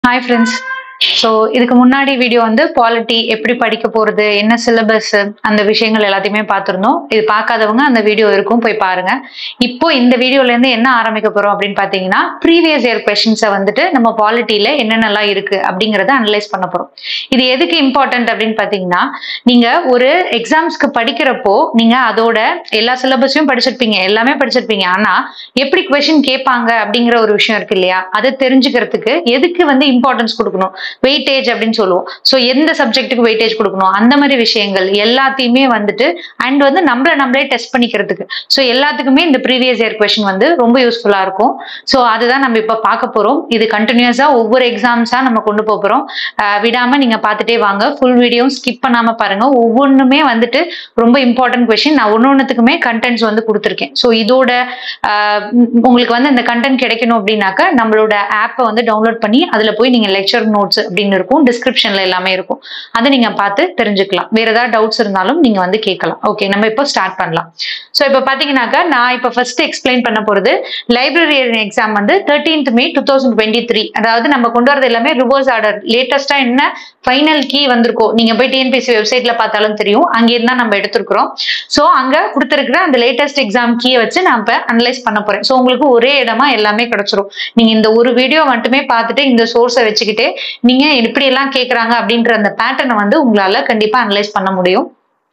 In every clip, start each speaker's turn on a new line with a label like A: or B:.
A: Hi friends so இதுக்கு முன்னாடி video வந்து பாலிட்டி எப்படி படிக்க போறது என்ன சிலபஸ் அந்த விஷயங்கள் எல்லாத்தையுமே பார்த்துருந்தோம் இது பார்க்காதவங்க அந்த வீடியோ இருக்கும் போய் பாருங்க இப்போ இந்த வீடியோல இருந்து என்ன ஆரம்பிக்க போறோம் அப்படின்னு பார்த்தீங்கன்னா ப்ரீவியஸ் இயர் கொஷின்ஸை வந்துட்டு நம்ம பாலிட்டியில என்னென்னலாம் இருக்கு அப்படிங்கறத அனலைஸ் பண்ண போறோம் இது எதுக்கு இம்பார்ட்டன்ட் அப்படின்னு பார்த்தீங்கன்னா நீங்க ஒரு எக்ஸாம்ஸ்க்கு படிக்கிறப்போ நீங்க அதோட எல்லா சிலபஸையும் படிச்சிருப்பீங்க எல்லாமே படிச்சிருப்பீங்க ஆனா எப்படி கொஷின் கேட்பாங்க அப்படிங்கிற ஒரு விஷயம் இருக்கு இல்லையா அதை தெரிஞ்சுக்கிறதுக்கு எதுக்கு வந்து இம்பார்ட்டன்ஸ் கொடுக்கணும் வெயிட்டேஜ் அப்படின்னு சொல்லுவோம் ஸோ எந்த சப்ஜெக்ட்டுக்கு வெயிட்டேஜ் கொடுக்கணும் அந்த மாதிரி விஷயங்கள் எல்லாத்தையுமே வந்துட்டு அண்ட் வந்து நம்மள நம்மளே டெஸ்ட் பண்ணிக்கிறதுக்கு ஸோ எல்லாத்துக்குமே இந்த ப்ரீவியஸ் இயர் கொஷின் வந்து ரொம்ப யூஸ்ஃபுல்லா இருக்கும் ஸோ அதுதான் நம்ம இப்போ பார்க்க போறோம் இது கண்டினியூஸா ஒவ்வொரு எக்ஸாம்ஸா நம்ம கொண்டு போக போறோம் அஹ் விடாம நீங்க பார்த்துட்டே வாங்க ஃபுல் வீடியோ ஸ்கிப் பண்ணாம பாருங்க ஒவ்வொன்றுமே வந்துட்டு ரொம்ப இம்பார்ட்டன்ட் கொஷின் நான் ஒன்று ஒன்றுத்துக்குமே கண்டென்ட்ஸ் வந்து கொடுத்துருக்கேன் ஸோ இதோட ஆஹ் உம் உங்களுக்கு வந்து இந்த கண்டென்ட் கிடைக்கணும் அப்படின்னாக்கா நம்மளோட ஆப்பை வந்து டவுன்லோட் பண்ணி அதில் போய் நீங்கள் லெக்சர் நோட்ஸ் அப்படின்னு இருக்கும் டிஸ்கிரிப்ஷனில் எல்லாமே இருக்கும் அதை நீங்கள் பார்த்து தெரிஞ்சுக்கலாம் வேற ஏதாவது டவுட்ஸ் இருந்தாலும் நீங்கள் வந்து கேட்கலாம் ஓகே நம்ம இப்போ ஸ்டார்ட் பண்ணலாம் ஸோ இப்போ பார்த்தீங்கன்னாக்கா நான் இப்போ ஃபர்ஸ்ட் எக்ஸ்பிளைன் பண்ண போகிறது லைப்ரரியன் எக்ஸாம் வந்து thirteenth May two thousand twenty three அதாவது நம்ம கொண்டு வரது எல்லாமே ரிவர்ஸ் ஆர்டர் லேட்டஸ்ட்டாக என்ன ஃபைனல் கீ வந்திருக்கோ நீங்கள் போய் டிஎன்பிசி வெப்சைட்டில் பார்த்தாலும் தெரியும் அங்கேருந்து தான் நம்ம எடுத்திருக்கிறோம் ஸோ அங்கே கொடுத்துருக்குற அந்த லேட்டஸ்ட் எக்ஸாம் கீயை வச்சு நான் இப்போ அனலைஸ் பண்ண போகிறேன் ஸோ உங்களுக்கு ஒரே இடமா எல்லாமே கிடைச்சிரும் நீங்கள் இந்த ஒரு வீடியோ மட்டுமே பார்த்துட்டு இந்த சோர்ஸை வச்சுக்கிட்டு நீங்கள் எப்படி எல்லாம் கேட்குறாங்க அப்படின்ற அந்த பேட்டர்னை வந்து உங்களால் கண்டிப்பாக அனலைஸ் பண்ண முடியும்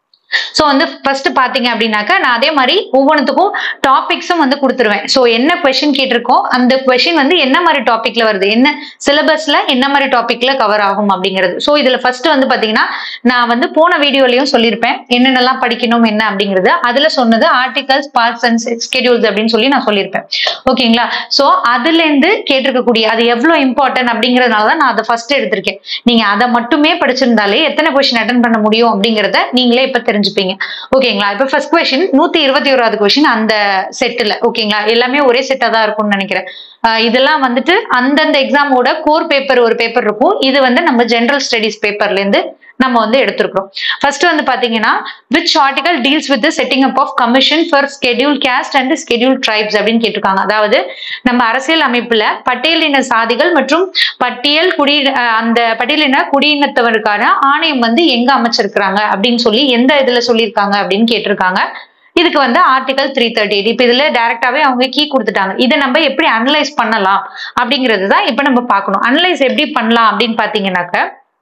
A: ஸோ வந்து ஃபர்ஸ்ட் பார்த்தீங்க அப்படின்னாக்கா நான் அதே மாதிரி ஒவ்வொன்றுத்துக்கும் டாபிக்ஸும் வந்து கொடுத்துருவேன் ஸோ என்ன கொஷின் கேட்டிருக்கோம் அந்த கொஷின் வந்து என்ன மாதிரி டாபிக்ல வருது என்ன சிலபஸ்ல என்ன மாதிரி டாபிக்ல கவர் ஆகும் அப்படிங்கிறது ஸோ இதுல ஃபர்ஸ்ட் வந்து பார்த்தீங்கன்னா நான் வந்து போன வீடியோலையும் சொல்லியிருப்பேன் என்னென்னலாம் படிக்கணும் என்ன அப்படிங்கிறது அதுல சொன்னது ஆர்டிகல்ஸ் பார்ட்ஸ் அண்ட் ஸ்கெடியூல்ஸ் அப்படின்னு சொல்லி நான் சொல்லியிருப்பேன் ஓகேங்களா ஸோ அதுலேருந்து கேட்டிருக்கக்கூடிய அது எவ்வளோ இம்பார்ட்டன்ட் அப்படிங்கிறதுனால தான் நான் அதை ஃபர்ஸ்ட் எடுத்திருக்கேன் நீங்க அதை மட்டுமே படிச்சிருந்தாலே எத்தனை கொஷின் அட்டன் பண்ண முடியும் அப்படிங்கிறத நீங்களே இப்போ தெரிஞ்சுப்பீங்க ஓகேங்களா இப்போ ஃபர்ஸ்ட் கொஷின் நூத்தி இருபத்தி ஓராவது கொஷின் அந்த செட்டில் ஓகேங்களா எல்லாமே ஒரே செட்டாக தான் இருக்கும்னு நினைக்கிறேன் ஆஹ் இதெல்லாம் வந்துட்டு அந்தந்த எக்ஸாமோட கோர் பேப்பர் ஒரு பேப்பர் இருக்கும் இது வந்து நம்ம ஜென்ரல் ஸ்டடிஸ் பேப்பர்ல இருந்து நம்ம வந்து எடுத்திருக்கிறோம் ஃபர்ஸ்ட் வந்து பாத்தீங்கன்னா which article deals with setting up of commission for schedule caste and schedule tribes அப்படின்னு கேட்டிருக்காங்க அதாவது நம்ம அரசியல் அமைப்புல பட்டியலின சாதிகள் மற்றும் பட்டியல் குடி அஹ் அந்த பட்டியலின குடியினத்தவருக்கான ஆணையம் வந்து எங்க அமைச்சிருக்கிறாங்க அப்படின்னு சொல்லி எந்த இதுல சொல்லியிருக்காங்க அப்படின்னு கேட்டிருக்காங்க இதுக்கு வந்து ஆர்டிகல் த்ரீ தேர்ட்டி எயிட் இப்போ இதுல டைரக்டாவே அவங்க கீ கொடுத்துட்டாங்க இதை நம்ம எப்படி அனலைஸ் பண்ணலாம் அப்படிங்கிறது தான் இப்போ நம்ம பார்க்கணும் அனலைஸ் எப்படி பண்ணலாம் அப்படின்னு பார்த்தீங்கன்னாக்க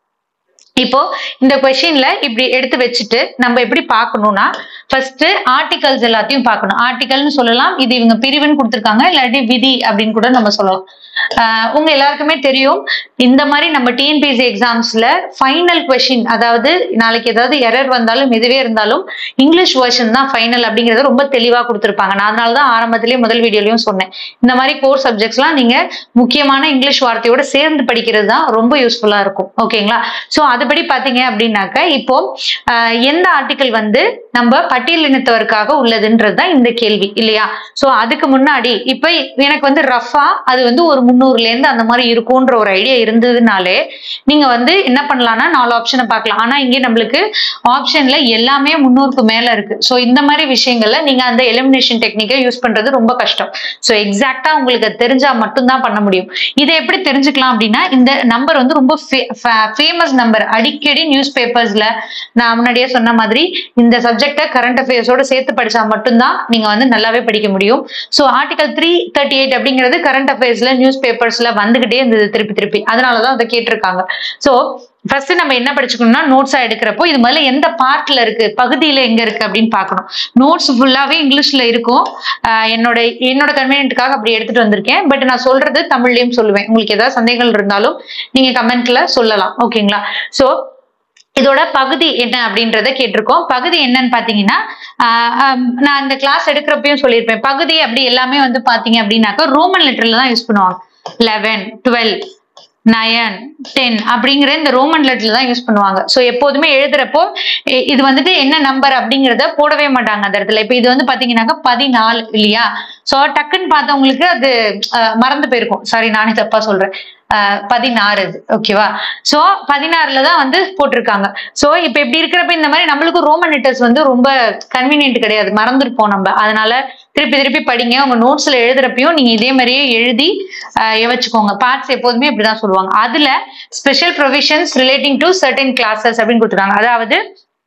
A: இப்போ இந்த கொஷின்ல இப்படி எடுத்து வச்சுட்டு நம்ம எப்படி பார்க்கணும்னா ஃபர்ஸ்ட் ஆர்டிகல்ஸ் எல்லாத்தையும் பார்க்கணும் ஆர்டிகல்னு சொல்லலாம் இது இவங்க பிரிவுன்னு கொடுத்துருக்காங்க இல்லாட்டி விதி அப்படின்னு கூட நம்ம சொல்லலாம் ஆஹ் உங்க எல்லாருக்குமே தெரியும் இந்த மாதிரி நம்ம டிஎன்பிஎஸ்சி எக்ஸாம்ஸ்ல ஃபைனல் கொஷின் அதாவது நாளைக்கு ஏதாவது எரர் வந்தாலும் எதுவே இருந்தாலும் இங்கிலீஷ் வெர்ஷன் தான் ஃபைனல் அப்படிங்கறத ரொம்ப தெளிவா கொடுத்துருப்பாங்க நான் அதனால தான் ஆரம்பத்திலேயே முதல் வீடியோலயும் சொன்னேன் இந்த மாதிரி கோர் சப்ஜெக்ட்ஸ்லாம் நீங்க முக்கியமான இங்கிலீஷ் வார்த்தையோட சேர்ந்து படிக்கிறது தான் ரொம்ப யூஸ்ஃபுல்லா இருக்கும் ஓகேங்களா ஸோ அதுபடி பாத்தீங்க அப்படின்னாக்க இப்போ ஆஹ் எந்த ஆர்டிக்கல் வந்து நம்ம பட்டியலினத்தவருக்காக உள்ளதுன்றது தான் இந்த கேள்வி இல்லையா ஸோ அதுக்கு முன்னாடி இப்போ எனக்கு வந்து ரஃபா அது வந்து ஒரு முந்நூறுல இருந்து அந்த மாதிரி இருக்கும்ன்ற ஒரு ஐடியா இருந்ததுனாலே நீங்க வந்து என்ன பண்ணலாம்னா நாலு ஆப்ஷனை பார்க்கலாம் ஆனா இங்கே நம்மளுக்கு ஆப்ஷன்ல எல்லாமே முந்நூறுக்கு மேல இருக்கு ஸோ இந்த மாதிரி விஷயங்கள்ல நீங்க அந்த எலிமினேஷன் டெக்னிக்கை யூஸ் பண்றது ரொம்ப கஷ்டம் ஸோ எக்ஸாக்டா உங்களுக்கு அது தெரிஞ்சா மட்டும்தான் பண்ண முடியும் இதை எப்படி தெரிஞ்சுக்கலாம் அப்படின்னா இந்த நம்பர் வந்து ரொம்ப ஃபேமஸ் நம்பர் அடிக்கடி நியூஸ் பேப்பர்ஸ்ல நான் முன்னாடியே சொன்ன மாதிரி இந்த சப்ஜெக்டை கரண்ட் அஃபேர்ஸோட சேர்த்து படிச்சா மட்டும்தான் நீங்க வந்து நல்லாவே படிக்க முடியும் so article three thirty eight அப்படிங்கிறது கரண்ட் அஃபேர்ஸ்ல நியூஸ் பேப்பர்ஸ்ல வந்துகிட்டே இருந்தது திருப்பி திருப்பி அதனாலதான் அதை கேட்டிருக்காங்க ஸோ ஃபர்ஸ்ட் நம்ம என்ன படிச்சுக்கணும்னா நோட்ஸா எடுக்கிறப்போ இது முதல்ல எந்த பார்ட்ல இருக்கு பகுதியில எங்க இருக்கு அப்படின்னு பார்க்கணும் நோட்ஸ் ஃபுல்லாவே இங்கிலீஷ்ல இருக்கும் ஆஹ் என்னோட என்னோட கன்வீனியன்ட்டுக்காக அப்படி எடுத்துட்டு வந்திருக்கேன் பட் நான் சொல்றது தமிழ்லயும் சொல்லுவேன் உங்களுக்கு ஏதாவது சந்தேகங்கள் இருந்தாலும் நீங்க கமெண்ட்ல சொல்லலாம் ஓகேங்களா ஸோ இதோட பகுதி என்ன அப்படின்றத கேட்டிருக்கோம் பகுதி என்னன்னு பாத்தீங்கன்னா ஆஹ் ஆஹ் நான் இந்த கிளாஸ் எடுக்கிறப்பையும் சொல்லியிருப்பேன் பகுதி அப்படி எல்லாமே வந்து பாத்தீங்க அப்படின்னாக்கா ரோமன் லெட்டர்ல தான் யூஸ் பண்ணுவாங்க லெவன் டுவெல் நயன் டென் அப்படிங்கிற இந்த ரோமன் லெட்டர்ல தான் யூஸ் பண்ணுவாங்க ஸோ எப்போதுமே எழுதுறப்போ இ- இது வந்துட்டு என்ன நம்பர் அப்படிங்கிறத போடவே மாட்டாங்க அந்த இடத்துல இப்போ இது வந்து பாத்தீங்கன்னாக்கா பதினாலு இல்லையா ஸோ டக்குன்னு பார்த்தவங்களுக்கு அது அஹ், மறந்து போயிருக்கும் சாரி நானே தப்பா சொல்றேன் அஹ், பதினாறு இது ஓகேவா சோ பதினாறுல தான் வந்து போட்டிருக்காங்க சோ இப்ப இப்படி இருக்கிறப்ப இந்த மாதிரி நம்மளுக்கு ரோமன் லெட்டர்ஸ் வந்து ரொம்ப கன்வீனியன்ட் கிடையாது மறந்துருப்போம் நம்ம அதனால திருப்பி திருப்பி படிங்க உங்க நோட்ஸ்ல எழுதுறப்பையும் நீங்க இதே மாதிரியே எழுதி அஹ், வச்சுக்கோங்க பார்ட்ஸ் எப்போதுமே இப்படிதான் சொல்லுவாங்க அதுல special provisions relating to certain classes அப்படின்னு கொடுத்துருக்காங்க அதாவது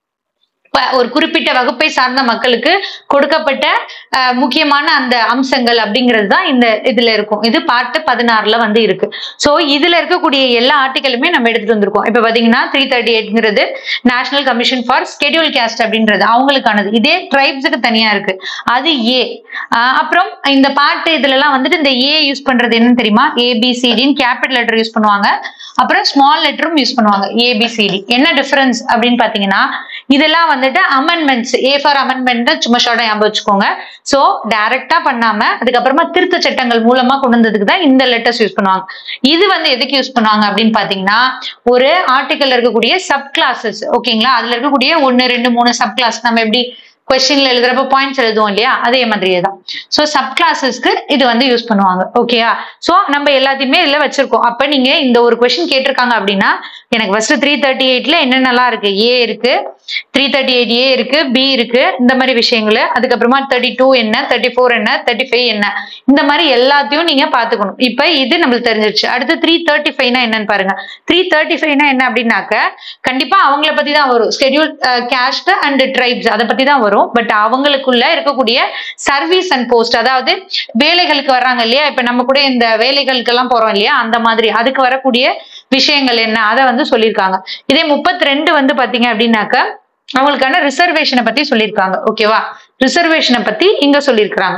A: ப- ஒரு குறிப்பிட்ட வகுப்பை சார்ந்த மக்களுக்கு கொடுக்கப்பட்ட அஹ், முக்கியமான அந்த அம்சங்கள் அப்படிங்கிறது தான் இந்த இதுல இருக்கும் இது பார்ட் பதினாறுல வந்து இருக்கு சோ இதுல இருக்கக்கூடிய எல்லா ஆர்டிகளுமே நம்ம எடுத்துட்டு வந்திருக்கோம் இப்ப பாத்தீங்கன்னா த்ரீ தேர்ட்டி எயிட்ங்கிறது national commission for schedule caste அப்படின்றது அவங்களுக்கானது இதே ட்ரைப்ஸுக்கு தனியா இருக்கு அது ஏ அப்புறம் இந்த பாட்டு இதுல எல்லாம் வந்துட்டு இந்த ஏ யூஸ் பண்றது என்னன்னு தெரியுமா ஏபிசிடின்னு கேபிட்டல் லெட்டர் யூஸ் பண்ணுவாங்க அப்புறம் ஸ்மால் லெட்டரும் யூஸ் பண்ணுவாங்க ஏபிசிடி என்ன டிஃபரன்ஸ் அப்படின்னு பாத்தீங்கன்னா இதெல்லாம் வந்துட்டு அமெண்ட்மெண்ட்ஸ் ஏ ஃபார் அமெண்ட்மெண்ட் சும்மா ஷார்ட்டா ஞாபகம் வச்சுக்கோங்க சோ டைரக்டா பண்ணாம அதுக்கப்புறமா திருத்த சட்டங்கள் மூலமா கொண்டு வந்ததுக்கு தான் இந்த லெட்டர்ஸ் யூஸ் பண்ணுவாங்க இது வந்து எதுக்கு யூஸ் பண்ணுவாங்க அப்படின்னு பாத்தீங்கன்னா ஒரு ஆர்டிக்கல்ல இருக்கக்கூடிய சப் கிளாஸஸ் ஓகேங்களா அதுல இருக்கக்கூடிய ஒன்னு ரெண்டு மூணு சப் கிளாஸ் நம்ம எப்படி கொஸ்டின்ல எழுதுறப்ப பாயிண்ட்ஸ் எழுதுவோம் இல்லையா அதே மாதிரியே தான் ஸோ சப் கிளாஸஸ்க்கு இது வந்து யூஸ் பண்ணுவாங்க ஓகேயா ஸோ நம்ம எல்லாத்தையுமே இதுல வச்சிருக்கோம் அப்ப நீங்க இந்த ஒரு கொஸ்டின் கேட்டிருக்காங்க அப்படின்னா எனக்கு ஃபர்ஸ்ட் த்ரீ தேர்ட்டி எயிட்ல என்னென்னலாம் இருக்கு ஏ இருக்கு த்ரீ தேர்ட்டி எயிட் ஏ இருக்கு பி இருக்கு இந்த மாதிரி விஷயங்கள் அதுக்கப்புறமா தேர்ட்டி டூ என்ன தேர்ட்டி ஃபோர் என்ன தேர்ட்டி ஃபைவ் என்ன இந்த மாதிரி எல்லாத்தையும் நீங்க பாத்துக்கணும் இப்ப இது நம்மளுக்கு தெரிஞ்சிருச்சு அடுத்து த்ரீ தேர்ட்டி ஃபைவ்னா என்னன்னு பாருங்க த்ரீ தேர்ட்டி ஃபைவ்னா என்ன அப்படின்னாக்க கண்டிப்பா அவங்கள பத்தி தான் வரும் ஸ்கெடியூல் கேஸ்ட் அண்ட் ட்ரைப்ஸ் அதை பத்தி தான் வரும் பட் அவங்களுக்குள்ள இருக்கக்கூடிய சர்வீஸ் அண்ட் போஸ்ட் அதாவது வேலைகளுக்கு வர்றாங்க இல்லையா இப்ப நம்ம கூட இந்த வேலைகளுக்கு எல்லாம் போறோம் இல்லையா அந்த மாதிரி அதுக்கு வரக்கூடிய விஷயங்கள் என்ன அதை வந்து சொல்லியிருக்காங்க இதே முப்பத்தி ரெண்டு வந்து பாத்தீங்க அப்படின்னாக்க அவங்களுக்கான ரிசர்வேஷனை பத்தி சொல்லியிருக்காங்க ஓகேவா ரிசர்வேஷனை பத்தி இங்க சொல்லியிருக்கிறாங்க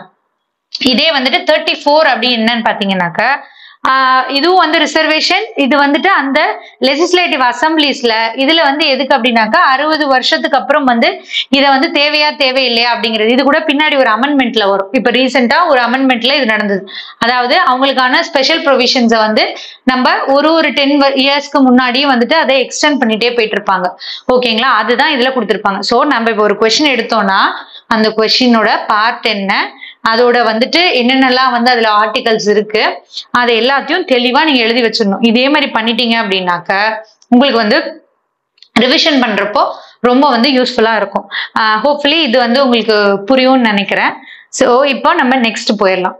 A: இதே வந்துட்டு தேர்ட்டி ஃபோர் அப்படி என்னன்னு பாத்தீங்கன்னாக்க ஆஹ் இதுவும் வந்து ரிசர்வேஷன் இது வந்துட்டு அந்த லெஜிஸ்லேட்டிவ் அசம்பிளிஸ்ல இதுல வந்து எதுக்கு அப்படின்னாக்கா அறுபது வருஷத்துக்கு அப்புறம் வந்து இதை வந்து தேவையா தேவையில்லையா அப்படிங்கிறது இது கூட பின்னாடி ஒரு அமெண்ட்மெண்ட்ல வரும் இப்ப ரீசெண்டா ஒரு அமெண்ட்மெண்ட்ல இது நடந்தது அதாவது அவங்களுக்கான ஸ்பெஷல் ப்ரொவிஷன்ஸை வந்து நம்ம ஒரு ஒரு டென் இயர்ஸ்க்கு முன்னாடியும் வந்துட்டு அதை எக்ஸ்டெண்ட் பண்ணிட்டே போயிட்டு இருப்பாங்க ஓகேங்களா அதுதான் இதுல கொடுத்துருப்பாங்க சோ நம்ம இப்போ ஒரு கொஸ்டின் எடுத்தோம்னா அந்த கொஸ்டினோட பார்ட் என்ன அதோட வந்துட்டு என்னென்னலாம் வந்து அதுல ஆர்டிகல்ஸ் இருக்கு அதை எல்லாத்தையும் தெளிவா நீங்க எழுதி வச்சிடணும் இதே மாதிரி பண்ணிட்டீங்க அப்படின்னாக்க உங்களுக்கு வந்து ரிவிஷன் பண்றப்போ ரொம்ப வந்து யூஸ்ஃபுல்லா இருக்கும் ஹோப்ஃபுல்லி இது வந்து உங்களுக்கு புரியும்னு நினைக்கிறேன் ஸோ இப்போ நம்ம நெக்ஸ்ட் போயிடலாம்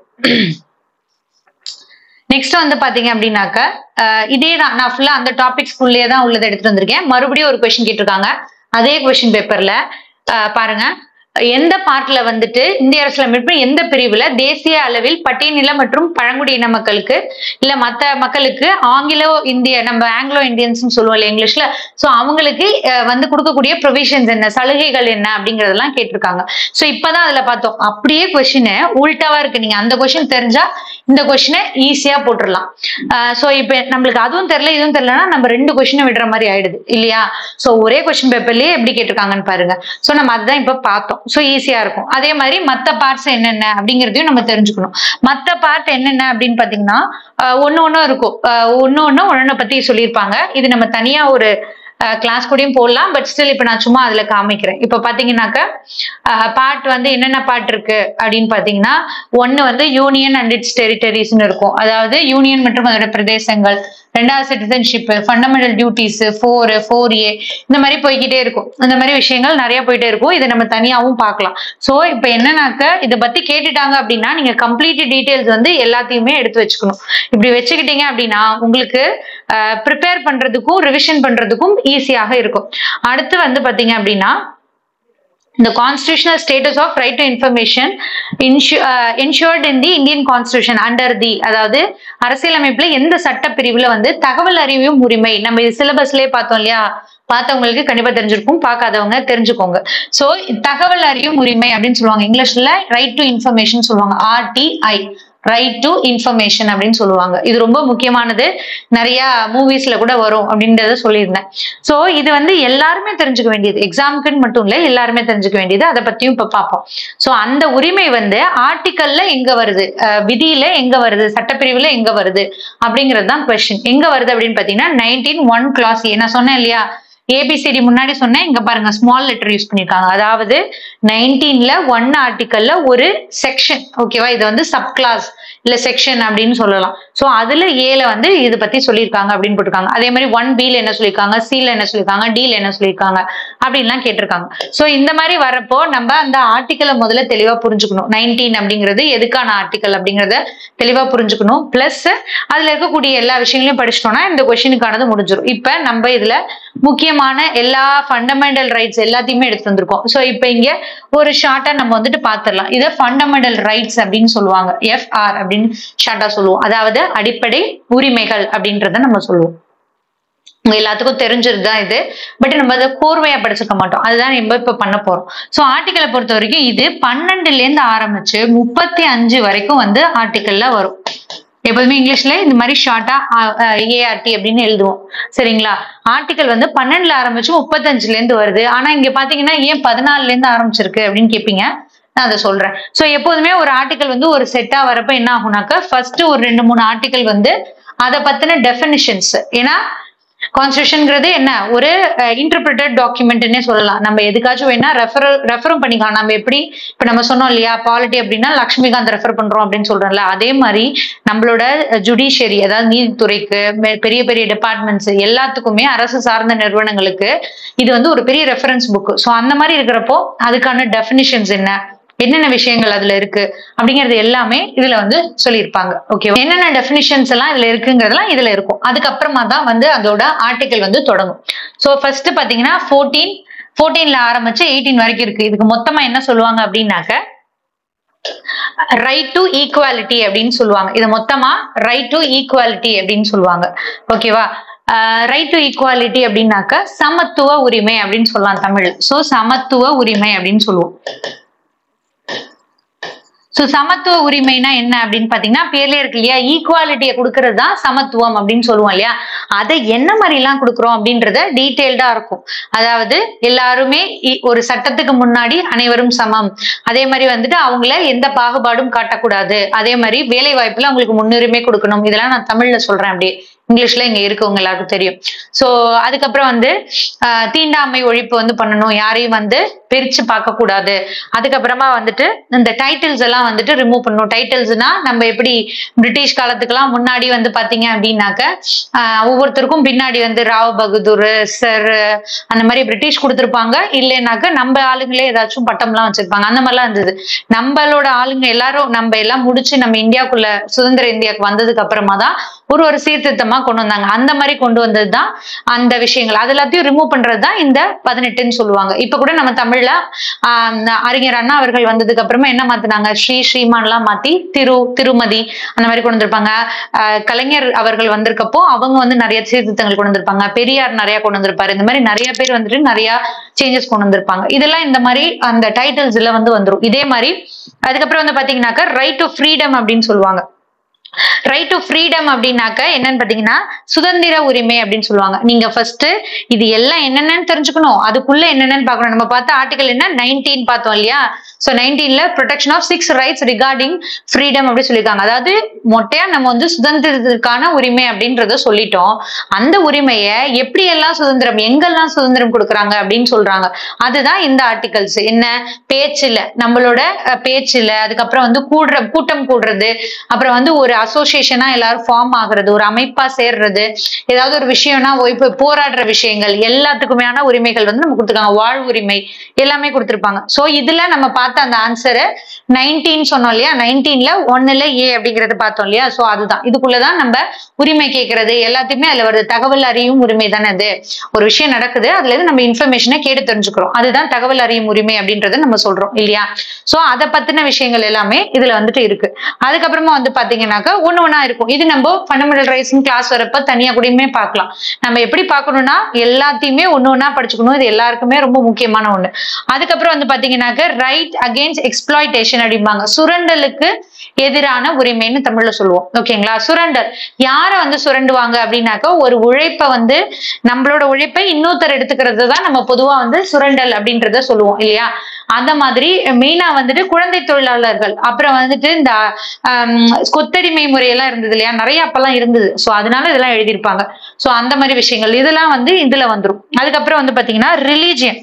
A: நெக்ஸ்ட் வந்து பாத்தீங்க அப்படின்னாக்க அஹ் இதே தான் நான் ஃபுல்லா அந்த டாபிக்ஸ்குள்ளேயே தான் உள்ளதை எடுத்துட்டு வந்திருக்கேன் மறுபடியும் ஒரு கொஸ்டின் கேட்டிருக்காங்க அதே கொஸ்டின் பேப்பர்ல பாருங்க எந்த பார்ட்ல வந்துட்டு இந்திய அரசியலமைப்பு எந்த பிரிவுல தேசிய அளவில் பட்டியலின மற்றும் பழங்குடியின மக்களுக்கு இல்ல மத்த மக்களுக்கு ஆங்கிலோ இந்திய நம்ம ஆங்கிலோ இந்தியன்ஸ் சொல்லுவோம் இல்லையா இங்கிலீஷ்ல சோ அவங்களுக்கு அஹ், வந்து கொடுக்கக்கூடிய ப்ரொவிஷன்ஸ் என்ன சலுகைகள் என்ன அப்படிங்கறதெல்லாம் கேட்டிருக்காங்க சோ இப்பதான் அதுல பார்த்தோம் அப்படியே கொஸ்டின் உல்டாவா இருக்கு நீங்க அந்த கொஸ்டின் தெரிஞ்சா இந்த கொஸ்டினை ஈஸியா போட்டுடலாம் சோ இப்ப நம்மளுக்கு அதுவும் தெரியல இதுவும் தெரியலன்னா நம்ம ரெண்டு கொஸ்டினை விடுற மாதிரி ஆயிடுது இல்லையா சோ ஒரே கொஸ்டின் பேப்பர்லயே எப்படி கேட்டிருக்காங்கன்னு பாருங்க சோ நம்ம அதுதான் இப்ப பார்த்தோம் சோ ஈஸியா இருக்கும் அதே மாதிரி மத்த பார்ட்ஸ் என்னென்ன அப்படிங்கறதையும் நம்ம தெரிஞ்சுக்கணும் மத்த பார்ட் என்னென்ன அப்படின்னு பாத்தீங்கன்னா ஆஹ் ஒண்ணு ஒண்ணும் இருக்கும் ஆஹ் ஒண்ணு ஒண்ணு ஒண்ணு பத்தி சொல்லியிருப்பாங்க இது நம்ம தனியா ஒரு கிளாஸ் கூடயும் போடலாம் பட் ஸ்டில் இப்ப நான் சும்மா அதுல காமிக்கிறேன் இப்ப பாத்தீங்கன்னாக்க பார்ட் வந்து என்னென்ன பார்ட் இருக்கு அப்படின்னு பாத்தீங்கன்னா ஒண்ணு வந்து யூனியன் அண்ட் இட்ஸ் டெரிட்டரிஸ்னு இருக்கும் அதாவது யூனியன் மற்றும் அதோட பிரதேசங்கள் ரெண்டாவது citizenship fundamental duties four four A இந்த மாதிரி போய்கிட்டே இருக்கும் இந்த மாதிரி விஷயங்கள் நிறைய போயிட்டே இருக்கும் இதை நம்ம தனியாவும் பார்க்கலாம் ஸோ இப்போ என்னன்னாக்க இதை பத்தி கேட்டுட்டாங்க அப்படின்னா நீங்க கம்ப்ளீட் டீடைல்ஸ் வந்து எல்லாத்தையுமே எடுத்து வச்சுக்கணும் இப்படி வச்சுக்கிட்டீங்க அப்படின்னா உங்களுக்கு ப்ரிப்பேர் பண்றதுக்கும் ரிவிஷன் பண்றதுக்கும் ஈஸியாக இருக்கும் அடுத்து வந்து பாத்தீங்க அப்படின்னா the constitutional status of right to information insu- uh, ensured in the Indian constitution under the அதாவது அரசியலமைப்புல எந்த சட்ட பிரிவுல வந்து தகவல் அறிவும் உரிமை நம்ம இது சிலபஸ்லயே பார்த்தோம் இல்லையா பார்த்தவங்களுக்கு கண்டிப்பா தெரிஞ்சிருக்கும் பார்க்காதவங்க தெரிஞ்சுக்கோங்க சோ தகவல் அறியும் உரிமை அப்படின்னு சொல்லுவாங்க இங்கிலீஷ்ல ரைட் டு இன்ஃபர்மேஷன் சொல்லுவாங்க ஆர்டிஐ ரைட் டு இன்ஃபர்மேஷன் அப்படின்னு சொல்லுவாங்க இது ரொம்ப முக்கியமானது நிறைய மூவிஸ்ல கூட வரும் அப்படின்றத சொல்லியிருந்தேன் சோ இது வந்து எல்லாருமே தெரிஞ்சுக்க வேண்டியது எக்ஸாமுக்குன்னு மட்டும் இல்ல எல்லாருமே தெரிஞ்சுக்க வேண்டியது அதை பத்தியும் இப்ப பார்ப்போம் சோ அந்த உரிமை வந்து ஆர்டிக்கல்ல எங்க வருது அஹ் விதியில எங்க வருது சட்டப்பிரிவுல எங்க வருது அப்படிங்கிறது தான் கொஸ்டின் எங்க வருது அப்படின்னு பாத்தீங்கன்னா நைன்டீன் ஒன் கிளாஸ் நான் சொன்னேன் இல்லையா ஏபிசிடி முன்னாடி சொன்னேன் இங்க பாருங்க ஸ்மால் லெட்டர் யூஸ் பண்ணிருக்காங்க அதாவது நைன்டீன்ல ஒன் ஆர்டிக்கல்ல ஒரு செக்ஷன் ஓகேவா இது வந்து சப் கிளாஸ் இல்ல செக்ஷன் அப்படின்னு சொல்லலாம் சோ அதுல ஏல வந்து இது பத்தி சொல்லியிருக்காங்க அப்படின்னு போட்டிருக்காங்க அதே மாதிரி ஒன் பில என்ன சொல்லியிருக்காங்க சில என்ன சொல்லியிருக்காங்க டில என்ன சொல்லியிருக்காங்க அப்படின்லாம் கேட்டிருக்காங்க சோ இந்த மாதிரி வரப்போ நம்ம அந்த ஆர்டிக்கலை முதல்ல தெளிவா புரிஞ்சுக்கணும் நைன்டீன் அப்படிங்கிறது எதுக்கான ஆர்டிக்கல் அப்படிங்கறத தெளிவா புரிஞ்சுக்கணும் பிளஸ் அதுல இருக்கக்கூடிய எல்லா விஷயங்களையும் படிச்சிட்டோம்னா இந்த கொஸ்டினுக்கானது முடிஞ்சிடும் இப்ப நம்ம இதுல முக்கியமான எல்லா ஃபண்டமெண்டல் ரைட்ஸ் எல்லாத்தையுமே எடுத்து வந்திருக்கோம் சோ இப்ப இங்க ஒரு ஷார்ட்டா நம்ம வந்துட்டு பாத்துடலாம் இதை ஃபண்டமெண்டல் ரைட்ஸ் அப்படின்னு சொல்லுவாங்க எஃப்ஆர் அப்படின்னு ஷார்ட்டா சொல்லுவோம் அதாவது அடிப்படை உரிமைகள் அப்படின்றத நம்ம சொல்லுவோம் உங்க எல்லாத்துக்கும் தெரிஞ்சது தான் இது பட் நம்ம அதை கோர்வையா படிச்சுக்க மாட்டோம் அதுதான் நம்ம இப்ப பண்ண போறோம் சோ ஆர்டிக்கலை பொறுத்த வரைக்கும் இது பன்னெண்டுல இருந்து ஆரம்பிச்சு முப்பத்தி அஞ்சு வரைக்கும் வந்து ஆர்டிக்கல்ல வரும் எப்போதுமே இங்கிலீஷ்ல இந்த மாதிரி ஷார்ட்டா ஏஆர்டி அப்படின்னு எழுதுவோம் சரிங்களா ஆர்டிக்கல் வந்து பன்னெண்டுல ஆரம்பிச்சு முப்பத்தஞ்சுல இருந்து வருது ஆனா இங்க பாத்தீங்கன்னா ஏன் பதினாலுல இருந்து ஆரம்பிச்சிருக்கு அப்படின்னு கேட்பீங்க நான் அதை சொல்றேன் சோ எப்போதுமே ஒரு ஆர்டிக்கல் வந்து ஒரு செட்டா வரப்ப என்ன ஆகும்னாக்கா ஃபர்ஸ்ட் ஒரு ரெண்டு மூணு ஆர்டிக்கல் வந்து அதை பத்தின டெஃபினிஷன்ஸ் ஏன்னா கான்ஸ்டியூஷன்ங்கிறது என்ன ஒரு இன்டர்பிரிட்டட் டாக்குமெண்ட்னே சொல்லலாம் நம்ம எதுக்காச்சும் வேணா ரெஃபர் ரெஃபரும் பண்ணிக்கலாம் நம்ம எப்படி இப்ப நம்ம சொன்னோம் இல்லையா பாலிட்டி அப்படின்னா லக்ஷ்மிகாந்த் ரெஃபர் பண்றோம் அப்படின்னு சொல்றோம்ல அதே மாதிரி நம்மளோட ஜுடிஷியரி அதாவது நீதித்துறைக்கு மே- பெரிய பெரிய டிபார்ட்மெண்ட்ஸ் எல்லாத்துக்குமே அரசு சார்ந்த நிறுவனங்களுக்கு இது வந்து ஒரு பெரிய ரெஃபரன்ஸ் புக் ஸோ அந்த மாதிரி இருக்கிறப்போ அதுக்கான டெஃபினிஷன்ஸ் என்ன என்னென்ன விஷயங்கள் அதுல இருக்கு அப்படிங்கறது எல்லாமே இதுல வந்து சொல்லியிருப்பாங்க ஓகே என்னென்ன டெஃபினிஷன்ஸ் எல்லாம் இதுல இருக்குங்கிறதெல்லாம் இதுல இருக்கும் அதுக்கப்புறமா தான் வந்து அதோட ஆர்டிக்கல் வந்து தொடங்கும் ஸோ ஃபர்ஸ்ட் பாத்தீங்கன்னா ஃபோர்டீன் ஃபோர்டீன்ல ஆரம்பிச்சு எயிட்டீன் வரைக்கும் இருக்கு இதுக்கு மொத்தமா என்ன சொல்லுவாங்க அப்படின்னாக்க ரைட் டு ஈக்குவாலிட்டி அப்படின்னு சொல்லுவாங்க இது மொத்தமா ரைட் டு ஈக்குவாலிட்டி அப்படின்னு சொல்லுவாங்க ஓகேவா ரைட் டு ஈக்குவாலிட்டி அப்படின்னாக்க சமத்துவ உரிமை அப்படின்னு சொல்லலாம் தமிழ் சோ சமத்துவ உரிமை அப்படின்னு சொல்லுவோம் சோ சமத்துவ உரிமைனா என்ன அப்படின்னு பாத்தீங்கன்னா பேர்லயே இருக்கு இல்லையா ஈக்குவாலிட்டியை கொடுக்கறது தான் சமத்துவம் அப்படின்னு சொல்லுவோம் இல்லையா அதை என்ன மாதிரி எல்லாம் கொடுக்குறோம் அப்படின்றத டீட்டெயில்டா இருக்கும் அதாவது எல்லாருமே இ- ஒரு சட்டத்துக்கு முன்னாடி அனைவரும் சமம் அதே மாதிரி வந்துட்டு அவங்கள எந்த பாகுபாடும் காட்டக்கூடாது அதே மாதிரி வேலை வாய்ப்புல அவங்களுக்கு முன்னுரிமை கொடுக்கணும் இதெல்லாம் நான் தமிழ்ல சொல்றேன் அப்படியே இங்கிலீஷ்ல இங்க இருக்கவங்க எல்லாருக்கும் தெரியும் சோ அதுக்கப்புறம் வந்து ஆஹ், தீண்டாமை ஒழிப்பு வந்து பண்ணணும் யாரையும் வந்து பிரிச்சு பார்க்க கூடாது அதுக்கப்புறமா வந்துட்டு இந்த டைட்டில்ஸ் எல்லாம் வந்துட்டு ரிமூவ் பண்ணணும் டைட்டில்ஸ்னா நம்ம எப்படி பிரிட்டிஷ் காலத்துக்கெல்லாம் முன்னாடி வந்து பாத்தீங்க அப்படின்னாக்க ஆஹ், ஒவ்வொருத்தருக்கும் பின்னாடி வந்து ராவ் பகதூர் சர் அந்த மாதிரி பிரிட்டிஷ் கொடுத்திருப்பாங்க இல்லைனாக்க நம்ம ஆளுங்களே ஏதாச்சும் பட்டம்லாம் வச்சிருப்பாங்க அந்த மாதிரிலாம் இருந்தது நம்மளோட ஆளுங்க எல்லாரும் நம்ம எல்லாம் முடிச்சு நம்ம இந்தியாக்குள்ள சுதந்திர இந்தியாவுக்கு வந்ததுக்கு அப்புறமா தான் ஒரு ஒரு சீர்திருத்தமா கொண்டு வந்தாங்க அந்த மாதிரி கொண்டு வந்தது தான் அந்த விஷயங்கள் அது எல்லாத்தையும் ரிமூவ் பண்றது தான் இந்த பதினெட்டுன்னு சொல்லுவாங்க இப்ப கூட நம்ம தமிழ்ல ஆஹ் அறிஞர் அண்ணா அவர்கள் வந்ததுக்கு அப்புறமா என்ன மாத்தினாங்க ஸ்ரீ ஸ்ரீமான் எல்லாம் மாத்தி திரு திருமதி அந்த மாதிரி கொண்டு வந்திருப்பாங்க ஆஹ் கலைஞர் அவர்கள் வந்திருக்கப்போ அவங்க வந்து நிறைய சீர்திருத்தங்கள் கொண்டு வந்திருப்பாங்க பெரியார் நிறைய கொண்டு வந்திருப்பாரு இந்த மாதிரி நிறைய பேர் வந்துட்டு நிறைய சேஞ்சஸ் கொண்டு வந்திருப்பாங்க இதெல்லாம் இந்த மாதிரி அந்த டைட்டில்ஸ்ல வந்து வந்துரும் இதே மாதிரி அதுக்கப்புறம் வந்து பாத்தீங்கன்னாக்கா ரைட் டு ஃப்ரீடம் அப்படின்னு சொல்லுவாங்க ரைட் டு ஃப்ரீடம் அப்படின்னாக்க என்னன்னு பாத்தீங்கன்னா சுதந்திர உரிமை அப்படின்னு சொல்லுவாங்க நீங்க ஃபர்ஸ்ட் இது எல்லாம் என்னென்னு தெரிஞ்சுக்கணும் அதுக்குள்ள என்னென்னு பார்க்கணும் நம்ம பார்த்த ஆர்டிகல் என்ன நைன்டீன் பார்த்தோம் இல்லையா சோ நைன்டீன்ல protection of six rights regarding freedom அப்படி சொல்லியிருக்காங்க அதாவது மொட்டையா நம்ம வந்து சுதந்திரத்திற்கான உரிமை அப்படின்றத சொல்லிட்டோம் அந்த உரிமையை எப்படி எல்லாம் சுதந்திரம் எங்கெல்லாம் சுதந்திரம் கொடுக்குறாங்க அப்படின்னு சொல்றாங்க அதுதான் இந்த ஆர்டிகல்ஸ் என்ன பேச்சுல நம்மளோட அஹ், பேச்சுல அதுக்கப்புறம் வந்து கூடுற கூட்டம் கூடுறது அப்புறம் வந்து ஒரு அசோசியேஷனா எல்லாரும் ஃபார்ம் ஆகுறது ஒரு அமைப்பா சேர்றது ஏதாவது ஒரு விஷயம்னா ஓ, இப்ப போராடுற விஷயங்கள் எல்லாத்துக்குமையான உரிமைகள் வந்து நம்ம கொடுத்துருக்காங்க வாழ் உரிமை எல்லாமே கொடுத்திருப்பாங்க சோ இதுல நம்ம பார்த்த அந்த ஆன்சரை நைன்டீன் சொன்னோம் இல்லையா நைன்டீன்ல ஒன்னுல ஏ அப்படிங்கறது பார்த்தோம் இல்லையா சோ அதுதான் இதுக்குள்ளதான் நம்ம உரிமை கேட்கறது எல்லாத்தையுமே அதுல வருது தகவல் அறியும் உரிமை தானே அது ஒரு விஷயம் நடக்குது அதுல இருந்து நம்ம இன்ஃபர்மேஷனை கேட்டு தெரிஞ்சுக்கிறோம் அதுதான் தகவல் அறியும் உரிமை அப்படின்றத நம்ம சொல்றோம் இல்லையா சோ அதை பத்தின விஷயங்கள் எல்லாமே இதுல வந்துட்டு இருக்கு அதுக்கப்புறமா வந்து பாத்தீங்கன்னாக்கா ஒண்ணு ஒண்ணா இருக்கும் இது நம்ம ஃபண்டமெண்டல் ரைட்ஸ் கிளாஸ் வரப்ப தனியா கூடயுமே பார்க்கலாம் நம்ம எப்படி பார்க்கணும்னா எல்லாத்தையுமே ஒண்ணு ஒண்ணா படிச்சுக்கணும் இது எல்லாருக்குமே ரொம்ப முக்கியமான ஒண்ணு அதுக்கப்புறம் வந்து பாத்தீங்கன்னாக்க ரைட் அகெயின்ஸ்ட் எக்ஸ்ப்ளாய்டேஷன் அப்படிம்பாங்க சுரண்டலுக்கு எதிரான உரிமைன்னு தமிழ்ல சொல்லுவோம் ஓகேங்களா சுரண்டல் யார வந்து சுரண்டுவாங்க அப்படின்னாக்கா ஒரு உழைப்பை வந்து நம்மளோட உழைப்பை இன்னொருத்தர் எடுத்துக்கிறது தான் நம்ம பொதுவா வந்து சுரண்டல் அப்படின்றத சொல்லுவோம் இல்லையா அந்த மாதிரி மெயினா வந்துட்டு குழந்தை தொழிலாளர்கள் அப்புறம் வந்துட்டு இந்த ஆம், கொத்தடிமை முறையெல்லாம் இருந்தது இல்லையா நிறைய அப்பெல்லாம் இருந்தது சோ அதனால இதெல்லாம் எழுதியிருப்பாங்க சோ அந்த மாதிரி விஷயங்கள் இதெல்லாம் வந்து இதுல வந்துரும் அதுக்கப்புறம் வந்து பாத்தீங்கன்னா ரிலீஜியன்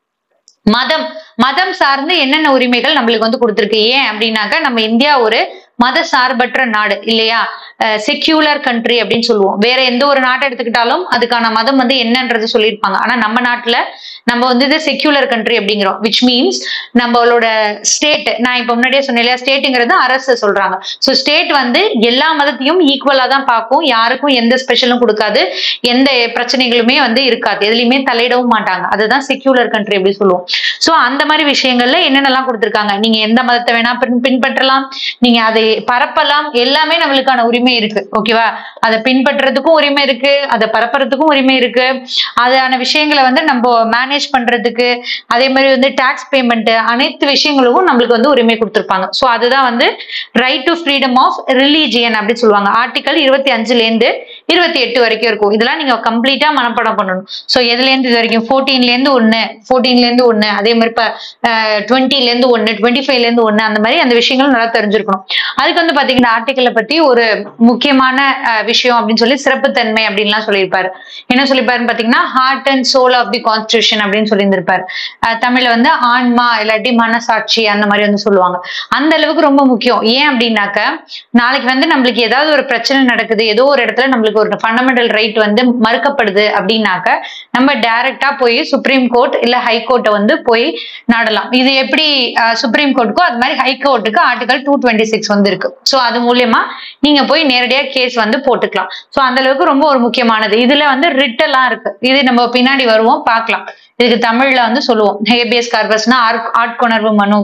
A: மதம் மதம் சார்ந்து என்னென்ன உரிமைகள் நம்மளுக்கு வந்து கொடுத்துருக்கு ஏன் அப்படின்னாக்கா நம்ம இந்தியா ஒரு மத சார்பற்ற நாடு இல்லையா செக்யூலர் கண்ட்ரி அப்படின்னு சொல்லுவோம் வேற எந்த ஒரு நாட்டை எடுத்துக்கிட்டாலும் அதுக்கான மதம் வந்து என்னன்றது சொல்லியிருப்பாங்க ஆனா நம்ம நாட்டுல நம்ம வந்து இது செக்யூலர் கண்ட்ரி அப்படிங்கிறோம் விச் மீன்ஸ் நம்மளோட ஸ்டேட் நான் இப்ப முன்னாடியே சொன்னேன் இல்லையா ஸ்டேட்டுங்கிறது அரசு சொல்றாங்க ஸோ ஸ்டேட் வந்து எல்லா மதத்தையும் ஈக்குவலா தான் பார்க்கும் யாருக்கும் எந்த ஸ்பெஷலும் கொடுக்காது எந்த பிரச்சனைகளுமே வந்து இருக்காது எதுலையுமே தலையிடவும் மாட்டாங்க அதுதான் செக்யூலர் கண்ட்ரி அப்படி சொல்லுவோம் ஸோ அந்த மாதிரி விஷயங்கள்ல என்னென்னலாம் கொடுத்துருக்காங்க நீங்க எந்த மதத்தை வேணா பின்- பின்பற்றலாம் நீங்க அதை பரப்பலாம் எல்லாமே நம்மளுக்கான உரிமை இருக்கு ஓகேவா அதை பின்பற்றுறதுக்கும் உரிமை இருக்கு அதை பரப்புறதுக்கும் உரிமை இருக்கு அதான விஷயங்களை வந்து நம்ம மேனேஜ் பண்றதுக்கு அதே மாதிரி வந்து டாக்ஸ் பேமெண்ட் அனைத்து விஷயங்களுக்கும் நம்மளுக்கு வந்து உரிமை கொடுத்துருப்பாங்க ஸோ அதுதான் வந்து right to freedom of religion அப்படி சொல்லுவாங்க ஆர்டிகல் இருபத்தி அஞ்சுல இருந்து இருபத்தி எட்டு வரைக்கும் இருக்கும் இதெல்லாம் நீங்க கம்ப்ளீட்டா மனப்பாடம் பண்ணணும் ஸோ எதுல இருந்து இது வரைக்கும் 14 ல இருந்து ஒன்னு 14 ல இருந்து ஒன்னு அதே மாதிரி இப்ப டுவெண்ட்டில இருந்து ஒன்னு டுவெண்ட்டி ஃபைவ்ல இருந்து ஒன்னு அந்த மாதிரி அந்த விஷயங்கள் நல்லா தெரிஞ்சிருக்கணும் அதுக்கு வந்து பாத்தீங்கன்னா ஆர்டிக்கலை பத்தி ஒரு முக்கியமான அஹ், விஷயம் அப்படின்னு சொல்லி சிறப்புத்தன்மை அப்படின்லாம் சொல்லியிருப்பாரு என்ன சொல்லியிருப்பாருன்னு பாத்தீங்கன்னா heart and soul of the constitution அப்படின்னு சொல்லியிருந்திருப்பாரு அஹ், தமிழ்ல வந்து ஆன்மா இல்லாட்டி மனசாட்சி அந்த மாதிரி வந்து சொல்லுவாங்க அந்த அளவுக்கு ரொம்ப முக்கியம் ஏன் அப்படின்னாக்க நாளைக்கு வந்து நம்மளுக்கு ஏதாவது ஒரு பிரச்சனை நடக்குது ஏதோ ஒரு இடத்துல நம்மளுக்கு ஒரு ஃபண்டமெண்டல் ரைட் வந்து மறுக்கப்படுது அப்படின்னாக்க நம்ம டைரக்டா போய் சுப்ரீம் கோர்ட் இல்ல ஹை கோர்ட்டை வந்து போய் நாடலாம் இது எப்படி சுப்ரீம் கோர்ட்டுக்கோ அது மாதிரி ஹை கோர்ட்டுக்கு ஆர்டிகல் டூ டுவெண்ட்டி சிக்ஸ் வந்து இருக்கு ஸோ அது மூலியமா நீங்க போய் நேரடியா கேஸ் வந்து போட்டுக்கலாம் ஸோ அந்த அளவுக்கு ரொம்ப ஒரு முக்கியமானது இதுல வந்து ரிட் எல்லாம் இருக்கு இது நம்ம பின்னாடி வருவோம் பார்க்கலாம் இதுக்கு தமிழ்ல வந்து சொல்லுவோம் ஹேபியஸ் கார்பஸ்னா ஆட்கொணர்வு மனு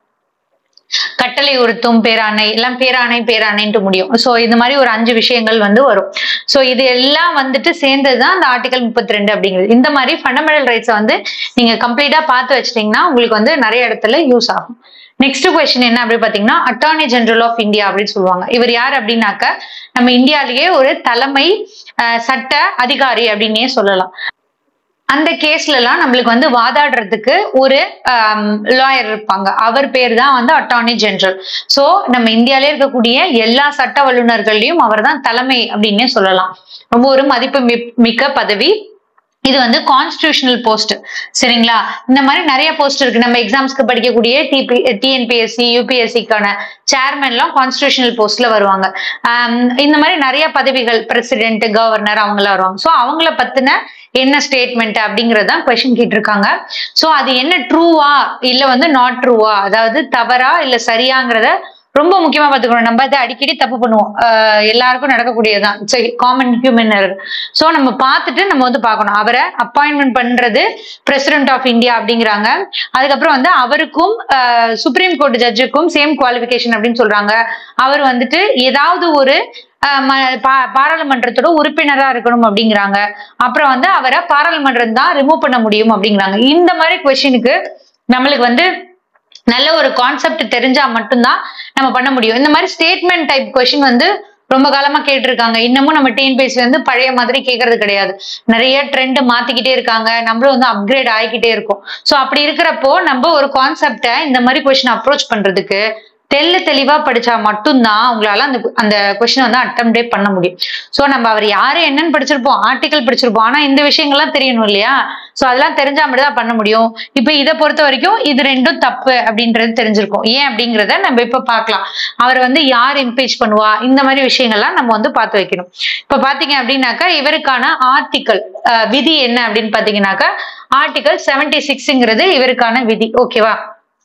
A: கட்டளை உறுத்தும் பேராணை எல்லாம் பேராணை பேராணைன்ட்டு முடியும் சோ இது மாதிரி ஒரு அஞ்சு விஷயங்கள் வந்து வரும் சோ இது எல்லாம் வந்துட்டு சேர்ந்தது தான் அந்த ஆர்டிகல் முப்பத்தி ரெண்டு அப்படிங்கிறது இந்த மாதிரி ஃபண்டமெண்டல் ரைட்ஸை வந்து நீங்க கம்ப்ளீட்டா பார்த்து வச்சிட்டீங்கன்னா உங்களுக்கு வந்து நிறைய இடத்துல யூஸ் ஆகும் நெக்ஸ்ட் கொஸ்டின் என்ன அப்படி பாத்தீங்கன்னா அட்டார்னி ஜெனரல் ஆஃப் இந்தியா அப்படின்னு சொல்லுவாங்க இவர் யார் அப்படின்னாக்க நம்ம இந்தியாலேயே ஒரு தலைமை அஹ், சட்ட அதிகாரி அப்படின்னே சொல்லலாம் அந்த கேஸ்ல எல்லாம் நம்மளுக்கு வந்து வாதாடுறதுக்கு ஒரு லாயர் இருப்பாங்க அவர் பேர் தான் வந்து அட்டார்னி ஜெனரல் சோ நம்ம இந்தியாலே இருக்கக்கூடிய எல்லா சட்ட வல்லுநர்கள்லயும் அவர் தான் தலைமை அப்படின்னே சொல்லலாம் ரொம்ப ஒரு மதிப்பு மி- மிக்க பதவி இது வந்து கான்ஸ்டியூஷனல் போஸ்ட் சரிங்களா இந்த மாதிரி நிறைய போஸ்ட் இருக்கு நம்ம எக்ஸாம்ஸ்க்கு படிக்கக்கூடிய டிபி டிஎன்பிஎஸ்சி யூபிஎஸ்சிக்கான சேர்மன்லாம் கான்ஸ்டியூஷனல் போஸ்ட்ல வருவாங்க ஆம், இந்த மாதிரி நிறைய பதவிகள் பிரசிடென்ட் கவர்னர் அவங்களாம் வருவாங்க ஸோ அவங்கள பத்தின என்ன ஸ்டேட்மெண்ட் அப்படிங்கறது தான் கொஸ்டின் கேட்டிருக்காங்க ஸோ அது என்ன ட்ரூவா இல்ல வந்து நாட் ட்ரூவா அதாவது தவறா இல்ல சரியாங்கிறத ரொம்ப முக்கியமா பாத்துக்கணும் நம்ம இதை அடிக்கடி தப்பு பண்ணுவோம் ஆஹ் எல்லாருக்கும் நடக்கக்கூடியதுதான் it's common human error so நம்ம பார்த்துட்டு நம்ம வந்து பார்க்கணும் அவரை அப்பாயின்மெண்ட் பண்றது பிரசிடென்ட் ஆஃப் இந்தியா அப்படிங்கிறாங்க அதுக்கப்புறம் வந்து அவருக்கும் சுப்ரீம் கோர்ட் ஜட்ஜுக்கும் சேம் குவாலிஃபிகேஷன் அப்படின்னு சொல்றாங்க அவர் வந்துட்டு ஏதாவது ஒரு ஆஹ் ம- பா- பாராளுமன்றத்தோட உறுப்பினரா இருக்கணும் அப்படிங்கிறாங்க அப்புறம் வந்து அவரை பாராளுமன்றம் தான் ரிமூவ் பண்ண முடியும் அப்படிங்கிறாங்க இந்த மாதிரி கொஸ்டினுக்கு நம்மளுக்கு வந்து நல்ல ஒரு கான்செப்ட் தெரிஞ்சா மட்டும்தான் நம்ம பண்ண முடியும் இந்த மாதிரி ஸ்டேட்மெண்ட் டைப் கொஸ்டின் வந்து ரொம்ப காலமா கேட்டிருக்காங்க இன்னமும் நம்ம டிஎன்பிஎஸ்சி வந்து பழைய மாதிரி கேட்கறது கிடையாது நிறைய ட்ரெண்ட் மாத்திக்கிட்டே இருக்காங்க நம்மளும் வந்து அப்கிரேட் ஆகிக்கிட்டே இருக்கும் ஸோ அப்படி இருக்கிறப்போ நம்ம ஒரு கான்செப்டை இந்த மாதிரி கொஸ்டின் அப்ரோச் பண்றதுக்கு தெல்ல தெளிவா படிச்சா மட்டும்தான் உங்களால அந்த அந்த கொஸ்டின் வந்து அட்டம்ப்டே பண்ண முடியும் சோ நம்ம அவர் யாரு என்னன்னு படிச்சிருப்போம் ஆர்டிகல் படிச்சிருப்போம் ஆனா இந்த விஷயங்கள்லாம் தெரியணும் இல்லையா சோ அதெல்லாம் தெரிஞ்சா மட்டும் தான் பண்ண முடியும் இப்ப இதை பொறுத்த வரைக்கும் இது ரெண்டும் தப்பு அப்படின்றது தெரிஞ்சிருக்கும் ஏன் அப்படிங்கறத நம்ம இப்ப பார்க்கலாம் அவர் வந்து யார் இம்பீச் பண்ணுவா இந்த மாதிரி விஷயங்கள்லாம் நம்ம வந்து பார்த்து வைக்கணும் இப்ப பாத்தீங்க அப்படின்னாக்கா இவருக்கான ஆர்டிகல் விதி என்ன அப்படின்னு பாத்தீங்கன்னாக்கா ஆர்டிகல் செவன்டி சிக்ஸ்ங்கிறது இவருக்கான விதி ஓகேவா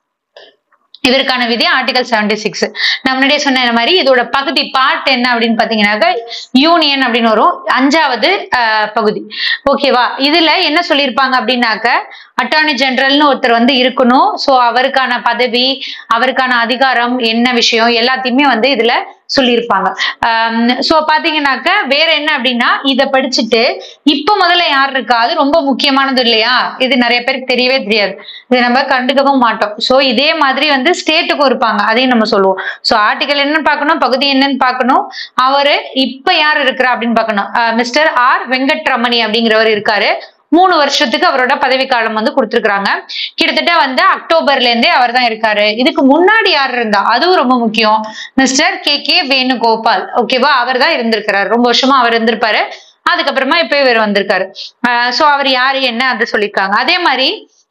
A: இதற்கான விதி ஆர்டிகல் செவன்டி சிக்ஸ் நான் முன்னாடியே சொன்ன மாதிரி இதோட பகுதி பார்ட் என்ன அப்படின்னு பாத்தீங்கன்னாக்கா யூனியன் அப்படின்னு வரும் அஞ்சாவது அஹ், பகுதி ஓகேவா இதுல என்ன சொல்லியிருப்பாங்க அப்படின்னாக்க அட்டார்னி ஜெனரல்னு ஒருத்தர் வந்து இருக்கணும் சோ அவருக்கான பதவி அவருக்கான அதிகாரம் என்ன விஷயம் எல்லாத்தையுமே வந்து இதுல சொல்லியிருப்பாங்க சோ பாத்தீங்கன்னாக்க வேற என்ன அப்படின்னா இத படிச்சுட்டு இப்ப முதல்ல யார் இருக்கா அது ரொம்ப முக்கியமானது இல்லையா இது நிறைய பேருக்கு தெரியவே தெரியாது இது நம்ம கண்டுக்கவும் மாட்டோம் சோ இதே மாதிரி வந்து ஸ்டேட்டுக்கும் இருப்பாங்க அதையும் நம்ம சொல்லுவோம் சோ ஆர்டிகல் என்னன்னு பார்க்கணும் பகுதி என்னன்னு பார்க்கணும் அவரு இப்ப யார் இருக்கிறா அப்படின்னு பார்க்கணும் மிஸ்டர் ஆர் வெங்கட்ரமணி அப்படிங்கிறவர் இருக்காரு மூணு வருஷத்துக்கு அவரோட பதவி காலம் வந்து கொடுத்துருக்காங்க கிட்டத்தட்ட வந்து அக்டோபர்ல இருந்தே அவர் தான் இருக்காரு இதுக்கு முன்னாடி யார் இருந்தா அதுவும் ரொம்ப முக்கியம் மிஸ்டர் கே கே வேணுகோபால் ஓகேவா அவர் தான் இருந்திருக்கிறாரு ரொம்ப வருஷமா அவர் இருந்திருப்பாரு அதுக்கப்புறமா இப்ப இவர் வந்திருக்காரு சோ அவர் யாரு என்ன அது சொல்லியிருக்காங்க அதே மாதிரி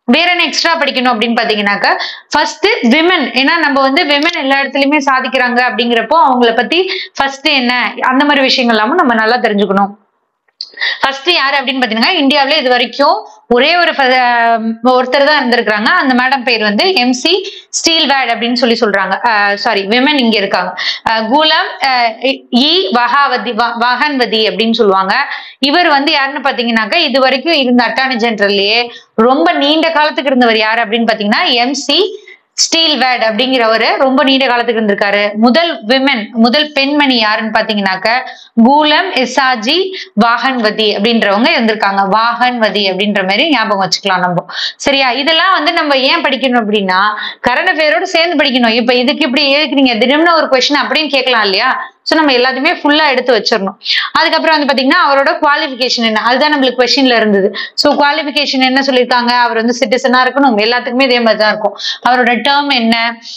A: வேற என்ன எக்ஸ்ட்ரா படிக்கணும் அப்படின்னு பாத்தீங்கன்னாக்கா ஃபர்ஸ்ட் விமன் ஏன்னா நம்ம வந்து விமன் எல்லா இடத்துலயுமே சாதிக்கிறாங்க அப்படிங்கிறப்போ அவங்கள பத்தி ஃபர்ஸ்ட் என்ன அந்த மாதிரி விஷயங்கள் எல்லாமும் நம்ம நல்லா தெரிஞ்சுக்கணும் ஃபர்ஸ்ட் யாரு அப்படின்னு பாத்தீங்கன்னா இந்தியாவுல இது வரைக்கும் ஒரே ஒரு ஃப- ஆஹ் ஒருத்தர் தான் இருந்திருக்காங்க அந்த மேடம் பேர் வந்து எம்சி ஸ்டீல்வேட் அப்படின்னு சொல்லி சொல்றாங்க சாரி விமன் இங்க இருக்காங்க ஆஹ் குலாம் ஆஹ் இ வகாவதி வ- வகன்வதி அப்படின்னு சொல்லுவாங்க இவர் வந்து யாருன்னு பாத்தீங்கன்னாக்கா இது வரைக்கும் இருந்த அட்டார்னி ஜெனரல்லையே ரொம்ப நீண்ட காலத்துக்கு இருந்தவர் யாரு அப்படின்னு பாத்தீங்கன்னா எம்சி ஸ்டீல் வேட் அப்படிங்கிறவரு ரொம்ப நீண்ட காலத்துக்கு இருந்திருக்காரு முதல் விமன் முதல் பெண்மணி யாருன்னு பாத்தீங்கன்னாக்க கூலம் எசாஜி வாகன்வதி அப்படின்றவங்க இருந்திருக்காங்க வாகன்வதி அப்படின்ற மாதிரி ஞாபகம் வச்சுக்கலாம் நம்ம சரியா இதெல்லாம் வந்து நம்ம ஏன் படிக்கணும் அப்படின்னா கரண்ட் அஃபேரோட சேர்ந்து படிக்கணும் இப்ப இதுக்கு இப்படி எதுக்கு நீங்க திடீர்னு ஒரு கொஸ்டின் அப்படின்னு கேட்கலாம் இல்லையா சோ நம்ம எல்லாத்தையுமே ஃபுல்லா எடுத்து வச்சிடணும் அதுக்கப்புறம் வந்து பாத்தீங்கன்னா அவரோட குவாலிஃபிகேஷன் என்ன அதுதான் நம்மளுக்கு கொஸ்டின்ல இருந்தது சோ குவாலிஃபிகேஷன் என்ன சொல்லியிருக்காங்க அவர் வந்து சிட்டிசனா இருக்கணும் எல்லாத்துக்குமே இதே மாதிரி தான் இருக்கும் அவரோட டேர்ம் என்ன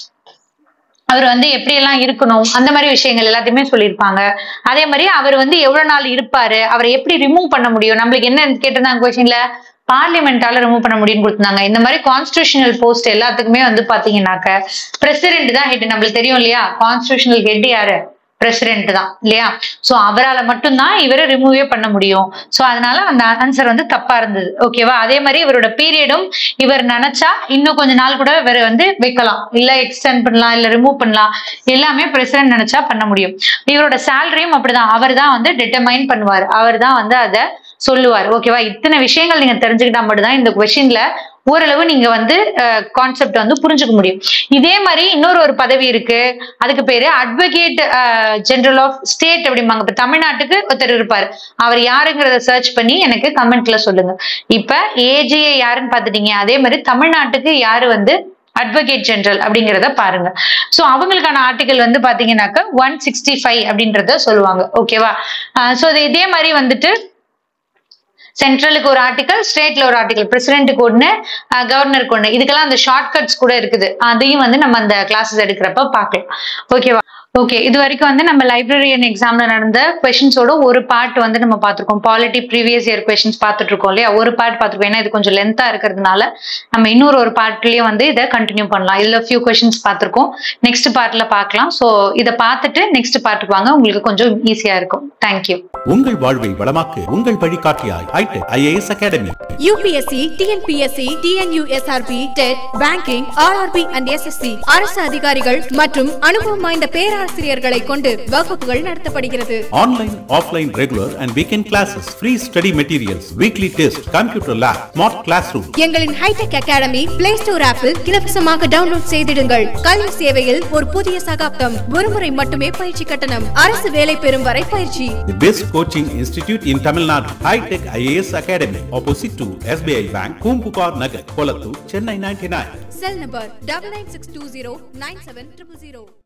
A: அவர் வந்து எப்படி எல்லாம் இருக்கணும் அந்த மாதிரி விஷயங்கள் எல்லாத்தையுமே சொல்லியிருப்பாங்க அதே மாதிரி அவர் வந்து எவ்வளவு நாள் இருப்பாரு அவரை எப்படி ரிமூவ் பண்ண முடியும் நம்மளுக்கு என்ன கேட்டிருந்தாங்க கொஸ்டின்ல பார்லிமெண்டால ரிமூவ் பண்ண முடியும்னு கொடுத்திருந்தாங்க இந்த மாதிரி கான்ஸ்டியூஷனல் போஸ்ட் எல்லாத்துக்குமே வந்து பாத்தீங்கன்னாக்க பிரசிடென்ட் தான் ஹெட் நம்மளுக்கு தெரியும் இல்லையா கான்ஸ்டியூஷனல் ஹெட் யாரு பிரசிடென்ட் தான் இல்லையா சோ அவரால மட்டும்தான் இவரை ரிமூவே பண்ண முடியும் சோ அதனால அந்த ஆன்சர் வந்து தப்பா இருந்தது ஓகேவா அதே மாதிரி இவரோட பீரியடும் இவர் நினைச்சா இன்னும் கொஞ்ச நாள் கூட இவர் வந்து வைக்கலாம் இல்ல எக்ஸ்டெண்ட் பண்ணலாம் இல்ல ரிமூவ் பண்ணலாம் எல்லாமே பிரசிடென்ட் நினைச்சா பண்ண முடியும் இவரோட சேலரியும் அப்படிதான் அவர் தான் வந்து டிட்டர்மைன் பண்ணுவார் அவர் தான் வந்து அதை சொல்லுவார் ஓகேவா இத்தனை விஷயங்கள் நீங்க தெரிஞ்சுக்கிட்டா மட்டும்தான் இந்த கொஸ்டின்ல ஓரளவு நீங்க வந்து கான்செப்ட் வந்து புரிஞ்சுக்க முடியும் இதே மாதிரி இன்னொரு ஒரு பதவி இருக்கு அதுக்கு பேரு அட்வொகேட் ஜெனரல் ஆஃப் ஸ்டேட் அப்படிம்பாங்க இப்ப தமிழ்நாட்டுக்கு ஒருத்தர் இருப்பாரு அவர் யாருங்கிறத சர்ச் பண்ணி எனக்கு கமெண்ட்ல சொல்லுங்க இப்ப ஏஜிஏ யாருன்னு பாத்துட்டீங்க அதே மாதிரி தமிழ்நாட்டுக்கு யாரு வந்து அட்வொகேட் ஜெனரல் அப்படிங்கிறத பாருங்க சோ அவங்களுக்கான ஆர்டிகல் வந்து பாத்தீங்கன்னாக்க ஒன் சிக்ஸ்டி ஃபைவ் அப்படின்றத சொல்லுவாங்க ஓகேவா சோ இதே மாதிரி வந்துட்டு சென்ட்ரலுக்கு ஒரு ஆர்டிகல் ஸ்டேட்ல ஒரு ஆர்டிகல் பிரசிடென்ட்டுக்கு ஒண்ணு கவர்னருக்கு ஒண்ணு இதுக்கெல்லாம் அந்த ஷார்ட்கட்ஸ் கூட இருக்குது அதையும் வந்து நம்ம அந்த கிளாஸஸ் எடுக்கிறப்ப பார்க்கலாம் ஓகேவா ஓகே இது வரைக்கும் வந்து நம்ம லைப்ரரியன் எக்ஸாம்ல நடந்த கொஷின்ஸோட ஒரு பார்ட் வந்து நம்ம பார்த்திருக்கோம் பாலிட்டி ப்ரீவியஸ் இயர் கொஷின்ஸ் பார்த்துட்டு இருக்கோம் இல்லையா ஒரு பார்ட் பார்த்துருக்கோம் ஏன்னா இது கொஞ்சம் லென்த்தா இருக்கிறதுனால நம்ம இன்னொரு ஒரு பார்ட்லயே வந்து இதை கண்டினியூ பண்ணலாம் இதுல ஃபியூ கொஷின்ஸ் பார்த்திருக்கோம் நெக்ஸ்ட் பார்ட்ல பார்க்கலாம் ஸோ இதை பார்த்துட்டு நெக்ஸ்ட் பார்ட்டுக்கு வாங்க உங்களுக்கு கொஞ்சம் ஈஸியா இருக்கும் தேங்க்யூ
B: உங்கள் வாழ்வை வளமாக்கு உங்கள் வழிகாட்டியாய் hi tech IAS academy
C: UPSC TNPSC TNUSRB TET banking RRB and SSC அரசு அதிகாரிகள் மற்றும் அனுபவம் வாய்ந்த பேராசிரியர்களை கொண்டு வகுப்புகள் நடத்தப்படுகிறது
B: online offline regular and weekend classes free study materials weekly test computer lab smart class room
C: எங்களின் ஹைடெக் அகாடமி பிளே ஸ்டோர் ஆப்பில் இலவசமாக டவுன்லோட் செய்திடுங்கள் கல்வி சேவையில் ஒரு புதிய சகாப்தம் ஒருமுறை மட்டுமே பயிற்சி கட்டணம் அரசு வேலை பெறும் வரை பயிற்சி
B: The best coaching institute in Tamil Nadu, High Tech IAS Academy, opposite to SBI Bank, Kumpupar Nagar, Kolattur, Chennai 99.
C: Cell number double nine six two zero nine seven triple zero